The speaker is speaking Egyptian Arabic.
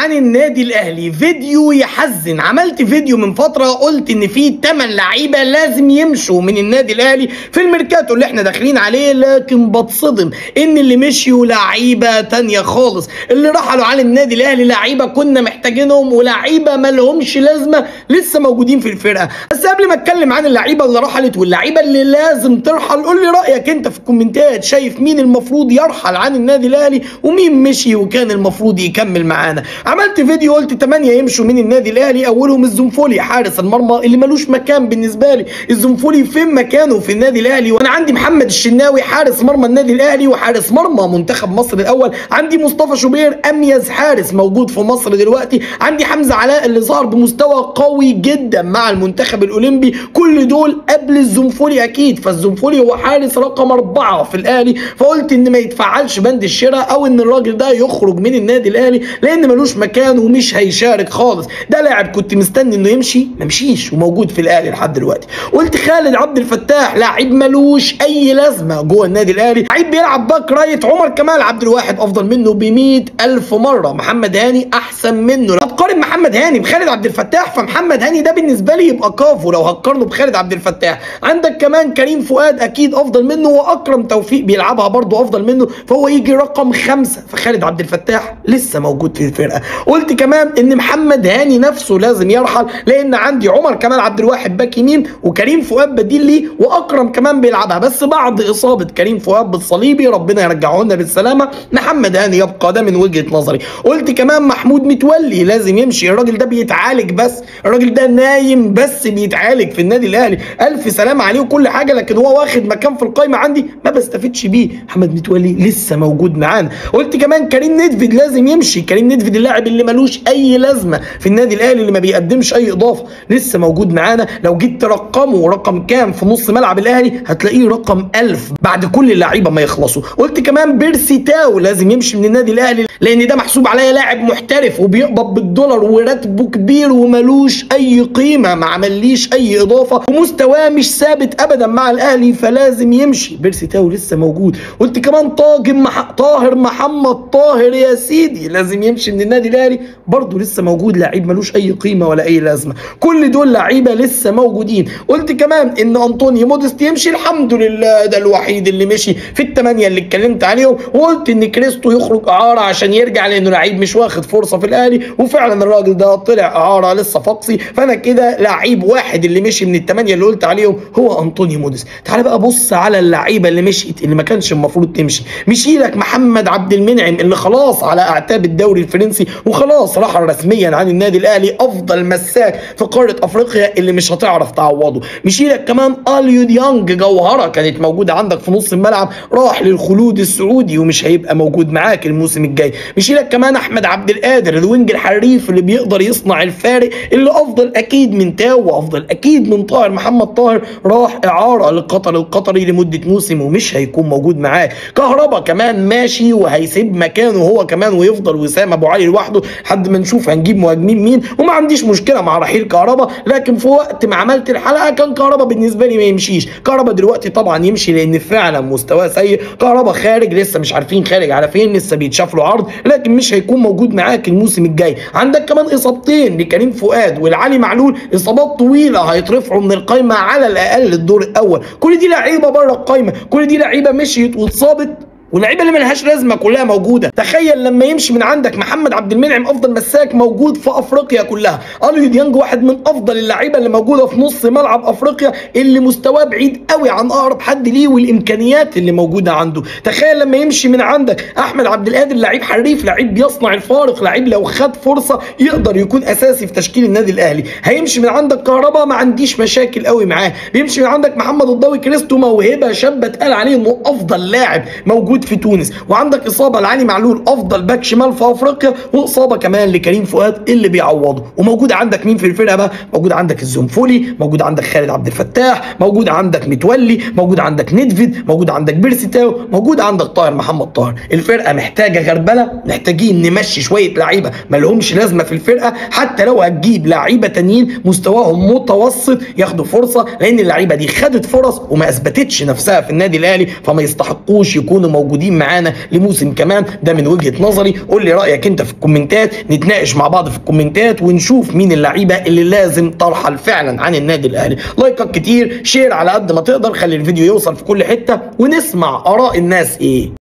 عن النادي الاهلي فيديو يحزن عملت فيديو من فتره قلت ان في 8 لعيبه لازم يمشوا من النادي الاهلي في الميركاتو اللي احنا داخلين عليه لكن بتصدم ان اللي مشيوا لعيبه تانية خالص اللي رحلوا عن النادي الاهلي لعيبه كنا محتاجينهم ولعيبه ما لهمش لازمه لسه موجودين في الفرقه بس قبل ما اتكلم عن اللعيبه اللي رحلت واللعيبه اللي لازم ترحل قول لي رايك انت في الكومنتات شايف مين المفروض يرحل عن النادي الاهلي ومين مشي وكان المفروض يكمل معانا عملت فيديو قلت 8 يمشوا من النادي الاهلي اولهم الزنفولي حارس المرمى اللي ملوش مكان بالنسبه لي الزنفولي فين مكانه في النادي الاهلي وانا عندي محمد الشناوي حارس مرمى النادي الاهلي وحارس مرمى منتخب مصر الاول عندي مصطفى شوبير اميز حارس موجود في مصر دلوقتي عندي حمزه علاء اللي ظهر بمستوى قوي جدا مع المنتخب الاولمبي كل دول قبل الزنفولي اكيد فالزنفولي هو حارس رقم اربعه في الاهلي فقلت ان ما يتفعلش بند الشراء او ان الراجل ده يخرج من النادي الاهلي لان ملوش مكان ومش هيشارك خالص ده لاعب كنت مستني انه يمشي ما مشيش وموجود في الاهلي لحد دلوقتي قلت خالد عبد الفتاح لاعب ملوش اي لازمه جوه النادي الاهلي لعيب بيلعب باك رايت عمر كمال عبد الواحد افضل منه ب ألف مره محمد هاني احسن منه لو هتقارن محمد هاني بخالد عبد الفتاح فمحمد هاني ده بالنسبه لي يبقى كافو لو هتقارنه بخالد عبد الفتاح عندك كمان كريم فؤاد اكيد افضل منه واكرم توفيق بيلعبها برضه افضل منه فهو يجي رقم خمسة فخالد عبد الفتاح لسه موجود في الفرقه قلت كمان ان محمد هاني نفسه لازم يرحل لان عندي عمر كمال عبد الواحد باك يمين وكريم فؤاد بديل ليه واكرم كمان بيلعبها بس بعد اصابه كريم فؤاد بالصليبي ربنا يرجعه لنا بالسلامه محمد هاني يبقى ده من وجهه نظري قلت كمان محمود متولي لازم يمشي الراجل ده بيتعالج بس الراجل ده نايم بس بيتعالج في النادي الاهلي الف سلام عليه وكل حاجه لكن هو واخد مكان في القايمه عندي ما بستفدش بيه محمد متولي لسه موجود معانا قلت كمان كريم ندفد لازم يمشي كريم ندفد اللاعب اللي ملوش اي لازمه في النادي الاهلي اللي ما بيقدمش اي اضافه لسه موجود معانا لو جيت ترقمه رقم كام في نص ملعب الاهلي هتلاقيه رقم 1000 بعد كل اللعيبه ما يخلصوا قلت كمان بيرسي تاو لازم يمشي من النادي الاهلي لان ده محسوب عليا لاعب محترف وبيقبض بالدولار وراتبه كبير وملوش اي قيمه ما عمليش اي اضافه ومستواه مش ثابت ابدا مع الاهلي فلازم يمشي بيرسي تاو لسه موجود قلت كمان طاجن مح... طاهر محمد طاهر يا سيدي لازم يمشي من النادي الاهلي برضه لسه موجود لعيب ملوش اي قيمه ولا اي لازمه كل دول لعيبه لسه موجودين قلت كمان ان انطوني مودست يمشي الحمد لله ده الوحيد اللي مشي في الثمانيه اللي اتكلمت عليهم وقلت ان كريستو يخرج اعاره عشان يرجع لانه لعيب مش واخد فرصه في الاهلي وفعلا الراجل ده طلع اعاره لسه فقسي فانا كده لعيب واحد اللي مشي من الثمانيه اللي قلت عليهم هو انطوني مودست تعال بقى بص على اللعيبه اللي مشيت اللي ما كانش المفروض تمشي مشي لك محمد عبد المنعم اللي خلاص على اعتاب الدوري الفرنسي وخلاص رحل رسميا عن النادي الاهلي افضل مساك في قاره افريقيا اللي مش هتعرف تعوضه مشي لك كمان اليو ديانج جوهره كانت موجوده عندك في نص الملعب راح للخلود السعودي ومش هيبقى موجود معاك الموسم الجاي مشي لك كمان احمد عبد القادر الوينج الحريف اللي بيقدر يصنع الفارق اللي افضل اكيد من تاو وافضل اكيد من طاهر محمد طاهر راح اعاره للقطر القطري لمده موسم ومش هيكون موجود معاه كهربا كمان ماشي وهيسيب مكانه هو كمان ويفضل وسام ابو علي لوحده لحد ما نشوف هنجيب مهاجمين مين وما عنديش مشكله مع رحيل كهربا لكن في وقت ما عملت الحلقه كان كهربا بالنسبه لي ما يمشيش كهربا دلوقتي طبعا يمشي لان فعلا مستواه سيء كهربا خارج لسه مش عارفين خارج على فين لسه بيتشاف له عرض لكن مش هيكون موجود معاك الموسم الجاي عندك كمان اصابتين لكريم فؤاد والعلي معلول اصابات طويله هيترفعوا من القايمه على الاقل الدور الاول كل دي لعيبه بره القايمه كل دي لعيبه مشيت واتصابت واللعيبه اللي ملهاش لازمه كلها موجوده تخيل لما يمشي من عندك محمد عبد المنعم افضل مساك موجود في افريقيا كلها اليو ديانج واحد من افضل اللعيبه اللي موجوده في نص ملعب افريقيا اللي مستواه بعيد قوي عن اقرب حد ليه والامكانيات اللي موجوده عنده تخيل لما يمشي من عندك احمد عبد القادر لعيب حريف لعيب بيصنع الفارق لعيب لو خد فرصه يقدر يكون اساسي في تشكيل النادي الاهلي هيمشي من عندك كهربا ما عنديش مشاكل قوي معاه بيمشي من عندك محمد الضوي كريستو موهبه شابه اتقال عليه انه افضل لاعب موجود في تونس وعندك اصابه لعلي معلول افضل باك شمال في افريقيا واصابه كمان لكريم فؤاد اللي بيعوضه وموجود عندك مين في الفرقه بقى موجود عندك الزنفولي موجود عندك خالد عبد الفتاح موجود عندك متولي موجود عندك ندفيد موجود عندك بيرسي تاو موجود عندك طاهر محمد طاهر الفرقه محتاجه غربله محتاجين نمشي شويه لعيبه ما لهمش لازمه في الفرقه حتى لو هتجيب لعيبه تانيين مستواهم متوسط ياخدوا فرصه لان اللعيبه دي خدت فرص وما اثبتتش نفسها في النادي الاهلي فما يستحقوش يكونوا موجودين موجودين معانا لموسم كمان ده من وجهه نظري قول لي رايك انت في الكومنتات نتناقش مع بعض في الكومنتات ونشوف مين اللعيبه اللي لازم ترحل فعلا عن النادي الاهلي لايكات كتير شير على قد ما تقدر خلي الفيديو يوصل في كل حته ونسمع اراء الناس ايه